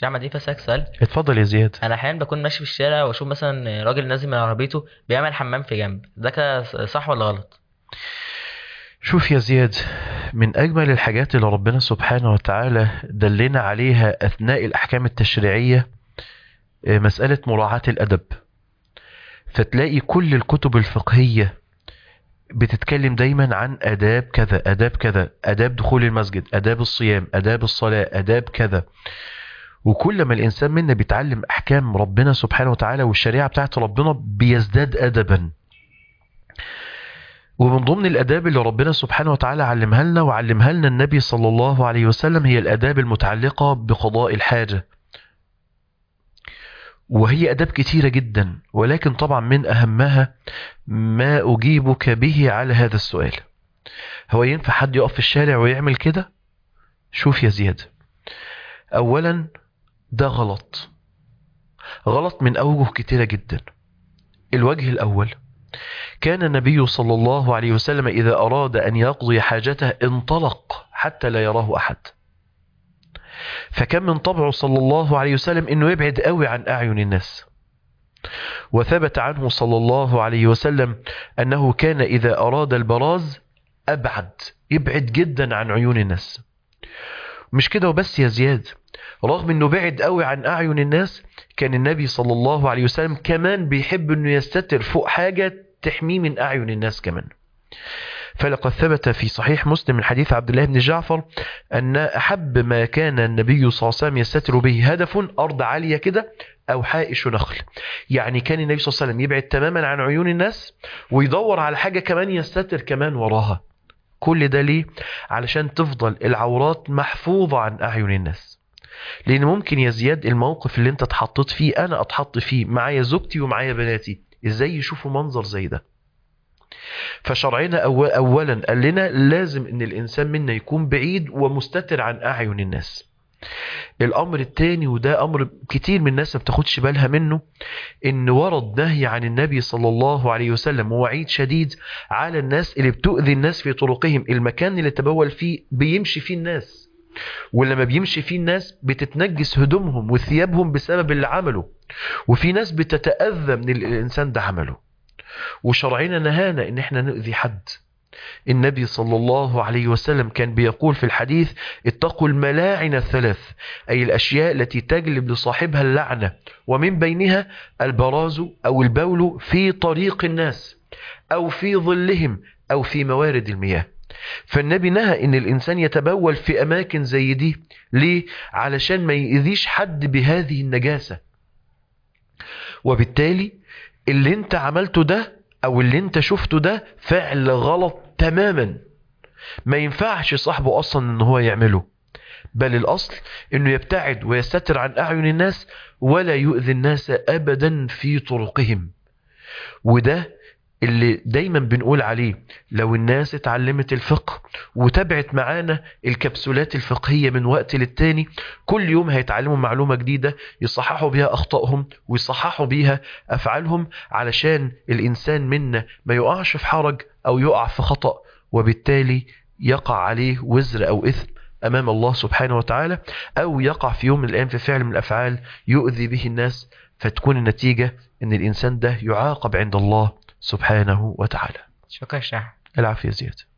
شيخ احمد ينفع اسالك سؤال اتفضل يا زياد انا احيانا بكون ماشي في الشارع واشوف مثلا راجل نازل من عربيته بيعمل حمام في جنب ده كده صح ولا غلط شوف يا زياد من أجمل الحاجات اللي ربنا سبحانه وتعالى دلنا عليها أثناء الأحكام التشريعية آه، مسألة مراعاة الأدب فتلاقي كل الكتب الفقهية بتتكلم دايما عن آداب كذا آداب كذا آداب دخول المسجد آداب الصيام آداب الصلاة آداب كذا وكل ما الإنسان منا بيتعلم أحكام ربنا سبحانه وتعالى والشريعة بتاعت ربنا بيزداد أدبا ومن ضمن الآداب اللي ربنا سبحانه وتعالى علمها لنا وعلمها لنا النبي صلى الله عليه وسلم هي الآداب المتعلقة بقضاء الحاجة وهي أداب كتيرة جدا ولكن طبعا من أهمها ما أجيبك به على هذا السؤال هو ينفع حد يقف في الشارع ويعمل كده شوف يا زياد أولا ده غلط غلط من أوجه كتيرة جدا الوجه الأول كان النبي صلى الله عليه وسلم إذا أراد أن يقضي حاجته انطلق حتى لا يراه أحد فكان من طبعه صلى الله عليه وسلم أنه يبعد قوي عن أعين الناس وثبت عنه صلى الله عليه وسلم أنه كان إذا أراد البراز أبعد يبعد جدا عن عيون الناس مش كده وبس يا زياد رغم أنه بعد قوي عن أعين الناس كان النبي صلى الله عليه وسلم كمان بيحب أنه يستتر فوق حاجة تحميه من أعين الناس كمان فلقد ثبت في صحيح مسلم من حديث عبد الله بن جعفر أن أحب ما كان النبي صلى الله عليه وسلم يستتر به هدف أرض عالية كده أو حائش نخل يعني كان النبي صلى الله عليه وسلم يبعد تماما عن عيون الناس ويدور على حاجة كمان يستتر كمان وراها كل ده ليه؟ علشان تفضل العورات محفوظة عن أعين الناس لأن ممكن يا زياد الموقف اللي انت اتحطيت فيه أنا أتحط فيه معايا زوجتي ومعايا بناتي ازاي يشوفوا منظر زي ده فشرعنا أول اولا قال لنا لازم ان الانسان منا يكون بعيد ومستتر عن اعين الناس الامر الثاني وده امر كتير من الناس ما بتاخدش بالها منه ان ورد نهي عن النبي صلى الله عليه وسلم ووعيد شديد على الناس اللي بتؤذي الناس في طرقهم المكان اللي تبول فيه بيمشي فيه الناس ولما بيمشي فيه الناس بتتنجس هدومهم وثيابهم بسبب اللي عمله وفي ناس بتتأذى من اللي الإنسان ده عمله وشرعنا نهانا إن احنا نؤذي حد النبي صلى الله عليه وسلم كان بيقول في الحديث اتقوا الملاعن الثلاث أي الأشياء التي تجلب لصاحبها اللعنة ومن بينها البراز أو البول في طريق الناس أو في ظلهم أو في موارد المياه فالنبي نهى ان الانسان يتبول في اماكن زي دي ليه علشان ما يأذيش حد بهذه النجاسة وبالتالي اللي انت عملته ده او اللي انت شفته ده فعل غلط تماما ما ينفعش صاحبه اصلا ان هو يعمله بل الاصل انه يبتعد ويستتر عن اعين الناس ولا يؤذي الناس ابدا في طرقهم وده اللي دايما بنقول عليه لو الناس اتعلمت الفقه وتابعت معانا الكبسولات الفقهية من وقت للتاني كل يوم هيتعلموا معلومة جديدة يصححوا بيها أخطائهم ويصححوا بيها أفعالهم علشان الإنسان منا ما يقعش في حرج أو يقع في خطأ وبالتالي يقع عليه وزر أو إثم أمام الله سبحانه وتعالى أو يقع في يوم من الأيام في فعل من الأفعال يؤذي به الناس فتكون النتيجة أن الإنسان ده يعاقب عند الله سبحانه وتعالى شكرا يا شيخ العافية زيادة